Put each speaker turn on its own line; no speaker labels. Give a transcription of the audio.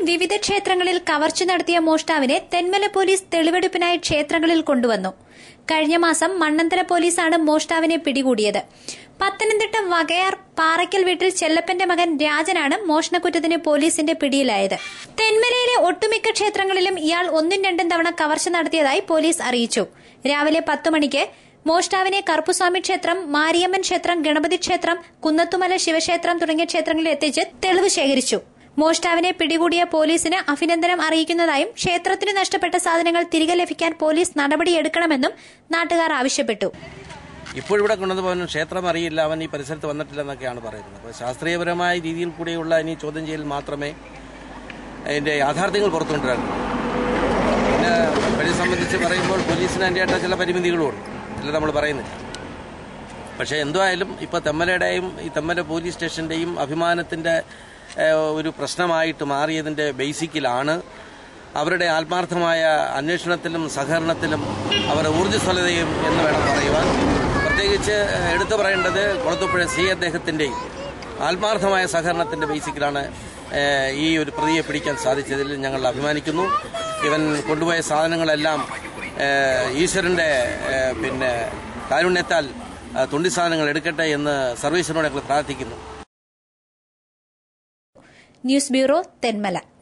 വിവിധ ക്ഷേത്രങ്ങളിൽ കവർച്ച നടത്തിയ മോഷ്ടാവിനെ തെന്മല പോലീസ് തെളിവെടുപ്പിനായി ക്ഷേത്രങ്ങളിൽ കൊണ്ടുവന്നു കഴിഞ്ഞ മാസം മണ്ണന്തല പോലീസാണ് മോഷ്ടാവിനെ പിടികൂടിയത് പത്തനംതിട്ട വകയാർ പാറയ്ക്കൽ വീട്ടിൽ ചെല്ലപ്പന്റെ മകൻ രാജനാണ് മോഷണക്കുറ്റത്തിന് പോലീസിന്റെ പിടിയിലായത് തെന്മലയിലെ ഒട്ടുമിക്ക ക്ഷേത്രങ്ങളിലും ഇയാൾ ഒന്നും രണ്ടും തവണ കവർച്ച നടത്തിയതായി പോലീസ് അറിയിച്ചു രാവിലെ പത്ത് മണിക്ക് മോഷ്ടാവിനെ കറുപ്പുസ്വാമി ക്ഷേത്രം മാരിയമ്മൻ ക്ഷേത്രം ഗണപതി ക്ഷേത്രം കുന്നത്തുമല ശിവക്ഷേത്രം തുടങ്ങിയ ക്ഷേത്രങ്ങളിൽ എത്തിച്ച് തെളിവ് ശേഖരിച്ചു മോഷ്ടാവിനെ പിടികൂടിയ പോലീസിന് അഭിനന്ദനം അറിയിക്കുന്നതായും ക്ഷേത്രത്തിന് നഷ്ടപ്പെട്ട സാധനങ്ങൾ തിരികെ ലഭിക്കാൻ പോലീസ് നടപടിയെടുക്കണമെന്നും നാട്ടുകാർ ആവശ്യപ്പെട്ടു
ഇപ്പോഴിവിടെ കൊണ്ടുവന്ന ക്ഷേത്രം അറിയില്ല അവൻ ഈ പരിസരത്ത് വന്നിട്ടില്ലെന്നൊക്കെയാണ് പറയുന്നത് അപ്പോൾ ശാസ്ത്രീയപരമായ രീതിയിൽ കൂടിയുള്ള ഇനി ചോദ്യം ചെയ്യൽ മാത്രമേ അതിന്റെ യാഥാർത്ഥ്യങ്ങൾ പുറത്തു കൊണ്ടുവരാൻ പിന്നെ വഴി സംബന്ധിച്ച് പറയുമ്പോൾ പോലീസിന് അതിൻ്റെയായിട്ട് ചില പരിമിതികളുമുണ്ട് ചില നമ്മൾ പറയുന്നില്ല പക്ഷേ എന്തുമായാലും ഇപ്പോൾ തെമ്മലയുടെയും ഈ തെമ്മല പോലീസ് സ്റ്റേഷന്റെയും അഭിമാനത്തിന്റെ ഏഹ്, ഒരു പ്രശ്നമായിട്ട് മാറിയതിന്റെ ബേസിക്കിലാണ് അവരുടെ ആത്മാർത്ഥമായ അന്വേഷണത്തിലും സഹകരണത്തിലും അവരുടെ ഊർജ്ജസ്വലതയും എന്ന് വേണം പറയുവാൻ പ്രത്യേകിച്ച് എടുത്തു പറയേണ്ടത് കുളത്തുപ്പുഴ സി അദ്ദേഹത്തിന്റെയും ആത്മാർത്ഥമായ സഹകരണത്തിന്റെ ബേസിക്കിലാണ് ഏഹ്, ഈ ഒരു പ്രതിയെ പിടിക്കാൻ സാധിച്ചതിൽ ഞങ്ങൾ അഭിമാനിക്കുന്നു ഇവൻ കൊണ്ടുപോയ സാധനങ്ങളെല്ലാം ഏഹ്, ഈശ്വരന്റെ ഏഹ്, പിന്നെ കാരുണ്യത്താൽ ആ, തുണ്ടി സാധനങ്ങൾ എടുക്കട്ടെ എന്ന് സർവീസിനോട് ഞങ്ങൾ പ്രാർത്ഥിക്കുന്നു
ന്യൂസ് ബ്യൂറോ തെന്മല